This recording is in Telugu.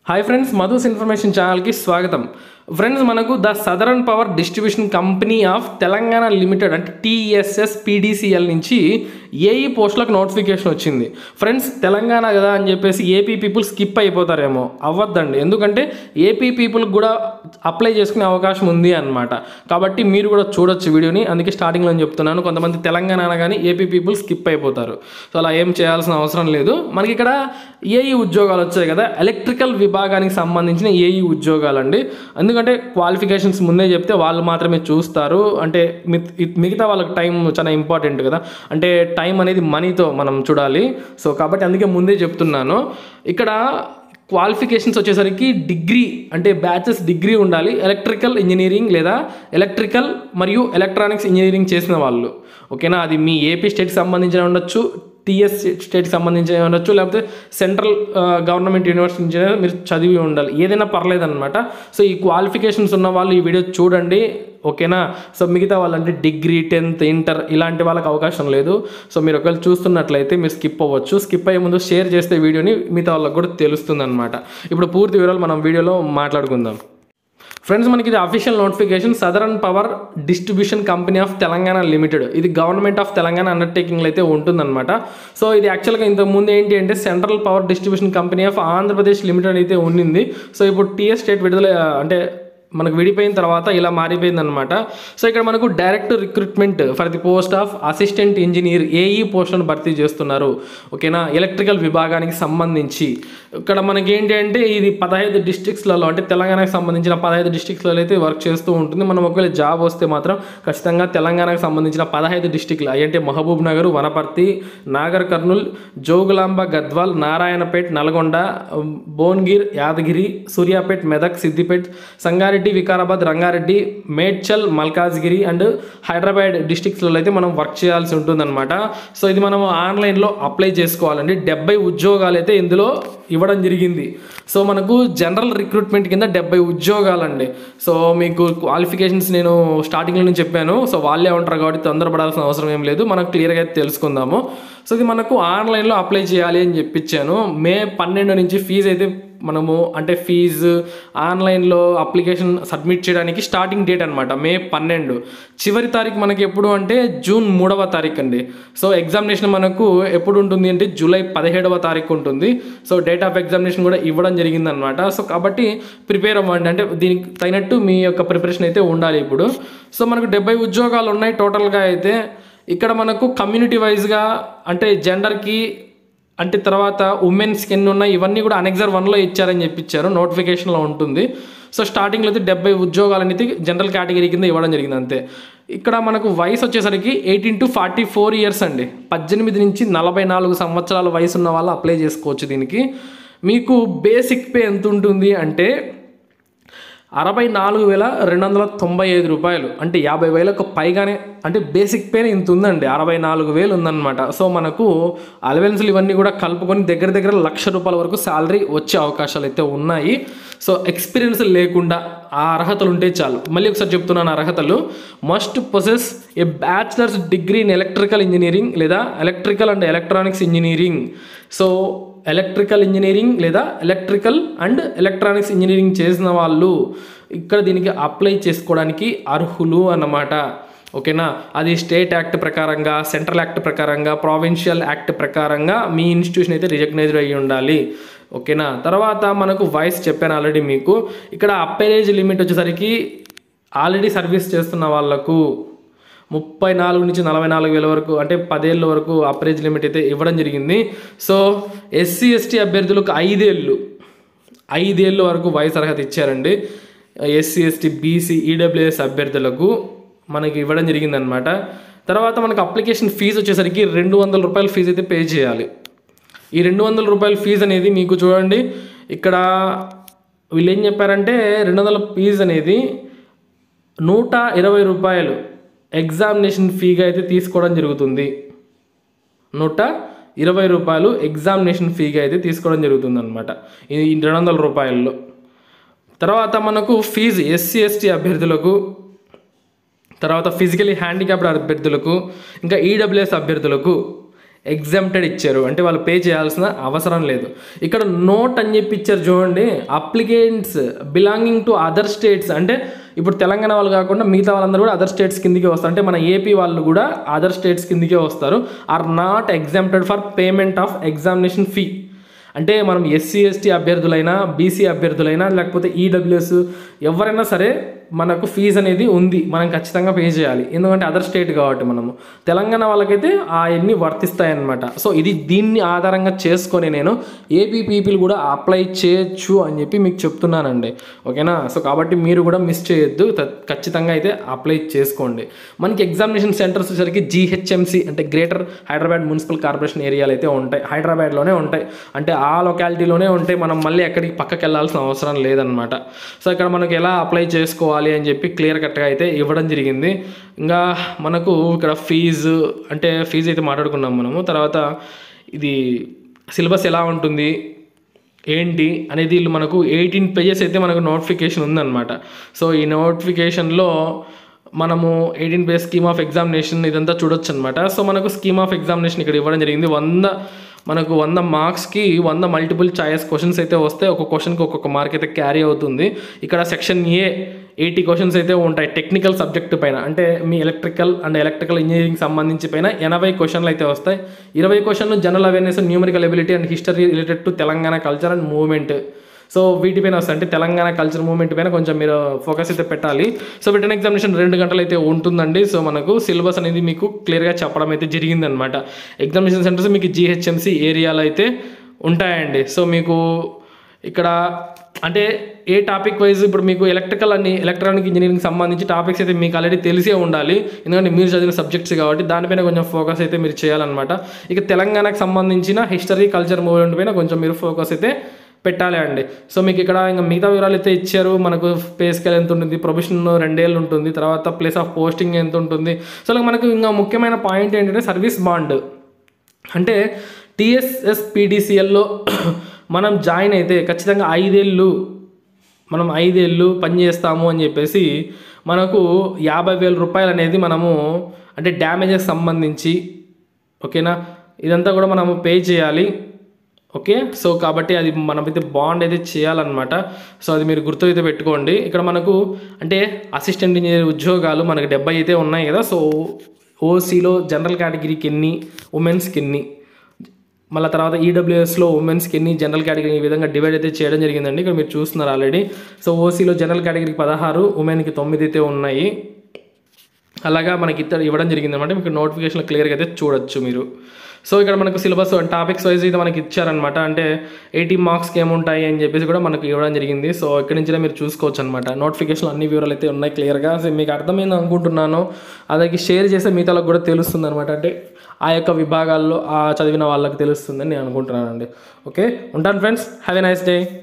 హాయ్ ఫ్రెండ్స్ మధుస్ ఇన్ఫర్మేషన్ ఛానల్కి స్వాగతం ఫ్రెండ్స్ మనకు the southern power distribution company of Telangana limited అంటే టీఎస్ఎస్ పీడీసీఎల్ నుంచి ఏఈ పోస్టులకు నోటిఫికేషన్ వచ్చింది ఫ్రెండ్స్ తెలంగాణ కదా అని చెప్పేసి ఏపీ పీపుల్ స్కిప్ అయిపోతారేమో అవ్వద్దండి ఎందుకంటే ఏపీ పీపుల్కి కూడా అప్లై చేసుకునే అవకాశం ఉంది అన్నమాట కాబట్టి మీరు కూడా చూడొచ్చు వీడియోని అందుకే స్టార్టింగ్లో చెప్తున్నాను కొంతమంది తెలంగాణ అనగానే ఏపీ పీపుల్ స్కిప్ అయిపోతారు సో అలా ఏం చేయాల్సిన అవసరం లేదు మనకి ఇక్కడ ఏఈ ఉద్యోగాలు వచ్చాయి కదా ఎలక్ట్రికల్ విభాగానికి సంబంధించిన ఏఈ ఉద్యోగాలు అండి ఎందుకంటే క్వాలిఫికేషన్స్ ముందే చెప్తే వాళ్ళు మాత్రమే చూస్తారు అంటే మిత్- ఇ- మిగతా వాళ్ళకి టైం చాలా ఇంపార్టెంట్ కదా అంటే టైం అనేది మనీతో మనం చూడాలి సో కాబట్టి అందుకే ముందే చెప్తున్నాను ఇక్కడ క్వాలిఫికేషన్స్ వచ్చేసరికి డిగ్రీ అంటే బ్యాచెస్ డిగ్రీ ఉండాలి ఎలక్ట్రికల్ ఇంజనీరింగ్ లేదా ఎలక్ట్రికల్ మరియు ఎలక్ట్రానిక్స్ ఇంజనీరింగ్ చేసిన వాళ్ళు ఓకేనా అది మీ ఏపీ స్టేట్కి సంబంధించిన ఉండొచ్చు టీఎస్ స్టేట్కి సంబంధించి ఉండొచ్చు లేకపోతే సెంట్రల్ గవర్నమెంట్ యూనివర్సిటీ నుంచి అయినా మీరు చదివి ఉండాలి ఏదైనా పర్లేదు అనమాట సో ఈ క్వాలిఫికేషన్స్ ఉన్న వాళ్ళు ఈ వీడియో చూడండి ఓకేనా సో మిగతా వాళ్ళంటే డిగ్రీ టెన్త్ ఇంటర్ ఇలాంటి వాళ్ళకి అవకాశం లేదు సో మీరు ఒకవేళ చూస్తున్నట్లయితే మీరు స్కిప్ అవ్వచ్చు స్కిప్ అయ్యే ముందు షేర్ చేస్తే వీడియోని మిగతా వాళ్ళకి కూడా తెలుస్తుంది అనమాట ఇప్పుడు పూర్తి వివరాలు మనం వీడియోలో మాట్లాడుకుందాం ఫ్రెండ్స్ మనకి ఇది official notification southern power distribution company of Telangana limited ఇది గవర్నమెంట్ ఆఫ్ తెలంగాణ అండర్టేకింగ్లో అయితే ఉంటుందన్నమాట సో ఇది యాక్చువల్గా ఇంతకు ముందు ఏంటి అంటే central power distribution company of Andhra Pradesh limited అయితే ఉండింది సో ఇప్పుడు టీఎస్ స్టేట్ విడుదల అంటే మనకు విడిపోయిన తర్వాత ఇలా మారిపోయింది అనమాట సో ఇక్కడ మనకు direct recruitment for the post of assistant engineer AE పోస్టులను భర్తీ చేస్తున్నారు ఓకేనా ఎలక్ట్రికల్ విభాగానికి సంబంధించి ఇక్కడ మనకి ఏంటి అంటే ఇది పదహైదు డిస్ట్రిక్ట్స్లలో అంటే తెలంగాణకు సంబంధించిన పదహైదు డిస్ట్రిక్ట్స్లలో అయితే వర్క్ చేస్తూ ఉంటుంది మనం ఒకవేళ జాబ్ వస్తే మాత్రం ఖచ్చితంగా తెలంగాణకు సంబంధించిన పదహైదు డిస్ట్రిక్ట్లు అంటే Mahabubnagar Wanaparthy Nagarkurnool Jogulamba Gadwal Narayanpet Nalgonda Bhuvanagiri Yadagiri Suryapet Medak Siddipet Sangareddy Vikarabad Rangareddy Medchal Malkajgiri and Hyderabad డిస్ట్రిక్ట్స్లో అయితే మనం వర్క్ చేయాల్సి ఉంటుందన్నమాట సో ఇది మనం ఆన్లైన్లో అప్లై చేసుకోవాలండి డెబ్బై ఉద్యోగాలు అయితే ఇందులో ఇవ్వడం జరిగింది సో మనకు జనరల్ రిక్రూట్మెంట్ కింద డెబ్బై ఉద్యోగాలండి సో మీకు క్వాలిఫికేషన్స్ నేను స్టార్టింగ్లో నుంచి చెప్పాను సో వాళ్ళే ఉంటారు కాబట్టి తొందరపడాల్సిన అవసరం ఏం లేదు మనం క్లియర్గా అయితే తెలుసుకుందాము సో ఇది మనకు ఆన్లైన్లో అప్లై చేయాలి అని చెప్పించాను మే పన్నెండు నుంచి ఫీజు అయితే మనము అంటే ఫీజు ఆన్లైన్లో అప్లికేషన్ సబ్మిట్ చేయడానికి స్టార్టింగ్ డేట్ అనమాట మే పన్నెండు చివరి తారీఖు మనకి ఎప్పుడు అంటే జూన్ మూడవ తారీఖు అండి సో ఎగ్జామినేషన్ మనకు ఎప్పుడు ఉంటుంది అంటే జూలై పదిహేడవ తారీఖు ఉంటుంది సో డేట్ ఆఫ్ ఎగ్జామినేషన్ కూడా ఇవ్వడం జరిగిందనమాట సో కాబట్టి ప్రిపేర్ అవ్వండి అంటే దీనికి తగినట్టు మీ యొక్క ప్రిపరేషన్ అయితే ఉండాలి ఇప్పుడు సో మనకు డెబ్బై ఉద్యోగాలు ఉన్నాయి టోటల్గా అయితే ఇక్కడ మనకు కమ్యూనిటీ వైజ్గా అంటే జెండర్కి అంటే తర్వాత ఉమెన్స్కి ఎన్ని ఉన్నాయి ఇవన్నీ కూడా అనెక్సర్ వన్లో ఇచ్చారని చెప్పించారు నోటిఫికేషన్లో ఉంటుంది సో స్టార్టింగ్లో అయితే డెబ్బై ఉద్యోగాలు అనేది జనరల్ కేటగిరీ కింద ఇవ్వడం జరిగింది అంతే ఇక్కడ మనకు వయసు వచ్చేసరికి eighteen to forty four years అండి పద్దెనిమిది నుంచి నలభై నాలుగు సంవత్సరాల వయసు ఉన్న వాళ్ళు అప్లై చేసుకోవచ్చు దీనికి మీకు బేసిక్ పే ఎంత ఉంటుంది అంటే అరవై నాలుగు వేల రెండు వందల తొంభై ఐదు రూపాయలు అంటే యాభై వేలకు పైగానే అంటే బేసిక్ పేనే ఇంత ఉందండి అరవై నాలుగు వేలు ఉందన్నమాట సో మనకు అలవెన్స్లు ఇవన్నీ కూడా కలుపుకొని దగ్గర దగ్గర లక్ష రూపాయల వరకు శాలరీ వచ్చే అవకాశాలు అయితే ఉన్నాయి సో ఎక్స్పీరియన్స్ లేకుండా ఆ అర్హతలు ఉంటే చాలు మళ్ళీ ఒకసారి చెప్తున్నాను అర్హతలు must possess a bachelor's degree in electrical engineering లేదా electrical and electronics engineering so electrical engineering లేదా ఎలక్ట్రికల్ అండ్ ఎలక్ట్రానిక్స్ ఇంజనీరింగ్ చేసిన వాళ్ళు ఇక్కడ దీనికి అప్లై చేసుకోవడానికి అర్హులు అన్నమాట ఓకేనా అది స్టేట్ యాక్ట్ ప్రకారంగా సెంట్రల్ యాక్ట్ ప్రకారంగా ప్రావిన్షియల్ యాక్ట్ ప్రకారంగా మీ ఇన్స్టిట్యూషన్ అయితే రికగ్నైజ్డ్ అయ్యి ఉండాలి ఓకేనా తర్వాత మనకు వాయిస్ చెప్పాను ఆల్రెడీ మీకు ఇక్కడ అప్పేరేజ్ లిమిట్ వచ్చేసరికి ఆల్రెడీ సర్వీస్ చేస్తున్న వాళ్ళకు ముప్పై నాలుగు నుంచి నలభై నాలుగు వేల వరకు అంటే పదేళ్ళ వరకు అప్రేజ్ లిమిట్ అయితే ఇవ్వడం జరిగింది సో ఎస్సీ ఎస్టీ అభ్యర్థులకు ఐదేళ్ళు ఐదేళ్ళ వరకు వయసు అర్హత ఇచ్చారండి ఎస్సీ ఎస్టీ బీసీ ఈడబ్ల్యూఎస్ అభ్యర్థులకు మనకి ఇవ్వడం జరిగిందనమాట తర్వాత మనకు అప్లికేషన్ ఫీజు వచ్చేసరికి రెండు వందల రూపాయల ఫీజు అయితే పే చేయాలి ఈ రెండు వందల రూపాయల ఫీజు అనేది మీకు చూడండి ఇక్కడ వీళ్ళు ఏం చెప్పారంటే రెండు వందల ఫీజు అనేది నూట ఇరవై రూపాయలు ఎగ్జామినేషన్ ఫీగా అయితే తీసుకోవడం జరుగుతుంది నూట ఇరవై రూపాయలు ఎగ్జామినేషన్ ఫీగా అయితే తీసుకోవడం జరుగుతుంది అనమాట ఈ రెండు వందల రూపాయల్లో తర్వాత మనకు ఫీజు ఎస్సీ ఎస్టీ అభ్యర్థులకు తర్వాత ఫిజికలీ హ్యాండిక్యాప్డ్ అభ్యర్థులకు ఇంకా ఈడబ్ల్యూఎస్ అభ్యర్థులకు ఎగ్జామ్టెడ్ ఇచ్చారు అంటే వాళ్ళు పే చేయాల్సిన అవసరం లేదు ఇక్కడ నోట్ అని చెప్పి ఇచ్చారు చూడండి applicants belonging to other states అంటే ఇప్పుడు తెలంగాణ వాళ్ళు కాకుండా మిగతా వాళ్ళందరూ కూడా అదర్ స్టేట్స్ కిందికే వస్తారు అంటే మన ఏపీ వాళ్ళు కూడా అదర్ స్టేట్స్ కిందికే వస్తారు are not exempted for payment of examination fee అంటే మనం ఎస్సీ ఎస్టీ అభ్యర్థులైనా బీసీ అభ్యర్థులైనా లేకపోతే ఈడబ్ల్యూఎస్ ఎవరైనా సరే మనకు ఫీజు అనేది ఉంది మనం ఖచ్చితంగా పే చేయాలి ఎందుకంటే అదర్ స్టేట్ కాబట్టి మనము తెలంగాణ వాళ్ళకైతే అవన్నీ వర్తిస్తాయన్నమాట సో ఇది దీన్ని ఆధారంగా చేసుకొని నేను ఏపీ పీపుల్ కూడా అప్లై చేయొచ్చు అని చెప్పి మీకు చెప్తున్నానండి ఓకేనా సో కాబట్టి మీరు కూడా మిస్ చేయొద్దు త- ఖచ్చితంగా అయితే అప్లై చేసుకోండి మనకి ఎగ్జామినేషన్ సెంటర్స్ వచ్చేసరికి జీహెచ్ఎంసీ అంటే గ్రేటర్ హైదరాబాద్ మున్సిపల్ కార్పొరేషన్ ఏరియాలు అయితే ఉంటాయి హైదరాబాద్లోనే ఉంటాయి అంటే ఆ లొకాలిటీలోనే ఉంటాయి మనం మళ్ళీ ఎక్కడికి పక్కకి వెళ్ళాల్సిన అవసరం లేదనమాట సో ఇక్కడ మనకి ఎలా అప్లై చేసుకోవాలి అని చెప్పి క్లియర్ కట్గా అయితే ఇవ్వడం జరిగింది ఇంకా మనకు ఇక్కడ ఫీజు అంటే ఫీజు అయితే మాట్లాడుకున్నాం మనము తర్వాత ఇది సిలబస్ ఎలా ఉంటుంది ఏంటి అనేది వీళ్ళు మనకు ఎయిటీన్ పేజెస్ అయితే మనకు నోటిఫికేషన్ ఉందన్నమాట సో ఈ నోటిఫికేషన్లో మనము eighteen page scheme of examination ఇదంతా చూడొచ్చు అనమాట సో మనకు స్కీమ్ ఆఫ్ ఎగ్జామినేషన్ ఇక్కడ ఇవ్వడం జరిగింది వంద మనకు వంద మార్క్స్కి వంద మల్టిపుల్ చాయిస్ క్వశ్చన్స్ అయితే వస్తే ఒక క్వశ్చన్కి ఒక్కొక్క మార్క్ అయితే క్యారీ అవుతుంది ఇక్కడ సెక్షన్ ఏ ఎయిటీ క్వశ్చన్స్ అయితే ఉంటాయి టెక్నికల్ సబ్జెక్ట్ పైన అంటే మీ ఎలక్ట్రికల్ అండ్ ఎలక్ట్రికల్ ఇంజనీరింగ్ సంబంధించి పైన ఎనభై క్వశ్చన్లు అయితే వస్తాయి ఇరవై క్వశ్చన్లు general awareness numerical ability and history related to Telangana culture and movement so వీటిపైన వస్తాయి అంటే తెలంగాణ కల్చర్ మూవ్మెంట్ పైన కొంచెం మీరు ఫోకస్ అయితే పెట్టాలి సో రిటర్న్ ఎగ్జామినేషన్ రెండు గంటలు అయితే ఉంటుందండి సో మనకు సిలబస్ అనేది మీకు క్లియర్గా చెప్పడం అయితే జరిగిందనమాట ఎగ్జామినేషన్ సెంటర్స్ మీకు జీహెచ్ఎంసీ ఏరియాలో అయితే ఉంటాయండి సో మీకు ఇక్కడ అంటే ఏ టాపిక్ వైజ్ ఇప్పుడు మీకు ఎలక్ట్రికల్ అని ఎలక్ట్రానిక్ ఇంజనీరింగ్ సంబంధించి టాపిక్స్ అయితే మీకు ఆల్రెడీ తెలిసే ఉండాలి ఎందుకంటే మీరు చదివిన సబ్జెక్ట్స్ కాబట్టి దానిపైన కొంచెం ఫోకస్ అయితే మీరు చేయాలన్నమాట ఇక తెలంగాణకు సంబంధించిన హిస్టరీ కల్చర్ మూవ్మెంట్ పైన కొంచెం మీరు ఫోకస్ అయితే పెట్టాలి అండి సో మీకు ఇక్కడ ఇంకా మిగతా వివరాలు అయితే ఇచ్చారు మనకు పే స్కేల్ ఎంత ఉంటుంది ప్రొఫెషన్ రెండేళ్ళు ఉంటుంది తర్వాత ప్లేస్ ఆఫ్ పోస్టింగ్ ఎంత ఉంటుంది సో ఇలా మనకు ఇంకా ముఖ్యమైన పాయింట్ ఏంటంటే సర్వీస్ బాండ్ అంటే టీఎస్ఎస్ పీడీసీఎల్లో మనం జాయిన్ అయితే ఖచ్చితంగా ఐదేళ్ళు మనం ఐదేళ్ళు పని చేస్తాము అని చెప్పేసి మనకు యాభై వేల రూపాయలు అనేది మనము అంటే డ్యామేజెస్ సంబంధించి ఓకేనా ఇదంతా కూడా మనము పే చేయాలి ఓకే సో కాబట్టి అది మనమైతే బాండ్ అయితే చేయాలన్నమాట సో అది మీరు గుర్తు అయితే పెట్టుకోండి ఇక్కడ మనకు అంటే అసిస్టెంట్ ఇంజనీర్ ఉద్యోగాలు మనకు డెబ్బై అయితే ఉన్నాయి కదా సో ఓసీలో జనరల్ కేటగిరీకి ఎన్ని ఉమెన్స్కి ఎన్ని మళ్ళీ తర్వాత ఈడబ్ల్యూఎస్లో ఉమెన్స్కి ఎన్ని జనరల్ కేటగిరీ ఈ విధంగా డివైడ్ అయితే చేయడం జరిగిందండి ఇక్కడ మీరు చూస్తున్నారు ఆల్రెడీ సో ఓసీలో జనరల్ కేటగిరీకి పదహారు ఉమెన్కి తొమ్మిది అయితే ఉన్నాయి అలాగా మనకి ఇద్దరు ఇవ్వడం జరిగింది అనమాట మీకు నోటిఫికేషన్ క్లియర్గా అయితే చూడొచ్చు మీరు సో ఇక్కడ మనకు సిలబస్ టాపిక్స్ వైజ్ అయితే మనకి ఇచ్చారనమాట అంటే ఎయిటీ మార్క్స్కి ఏముంటాయి అని చెప్పేసి కూడా మనకు ఇవ్వడం జరిగింది సో ఇక్కడి నుంచి మీరు చూసుకోవచ్చు అనమాట నోటిఫికేషన్ అన్ని వివరాలు అయితే ఉన్నాయి క్లియర్గా సో మీకు అర్థమైంది అనుకుంటున్నాను అలాగే షేర్ చేస్తే మిగతాలకు కూడా తెలుస్తుంది అనమాట అంటే ఆ యొక్క విభాగాల్లో ఆ చదివిన వాళ్ళకి తెలుస్తుందని నేను అనుకుంటున్నానండి ఓకే ఉంటాను friends have a nice day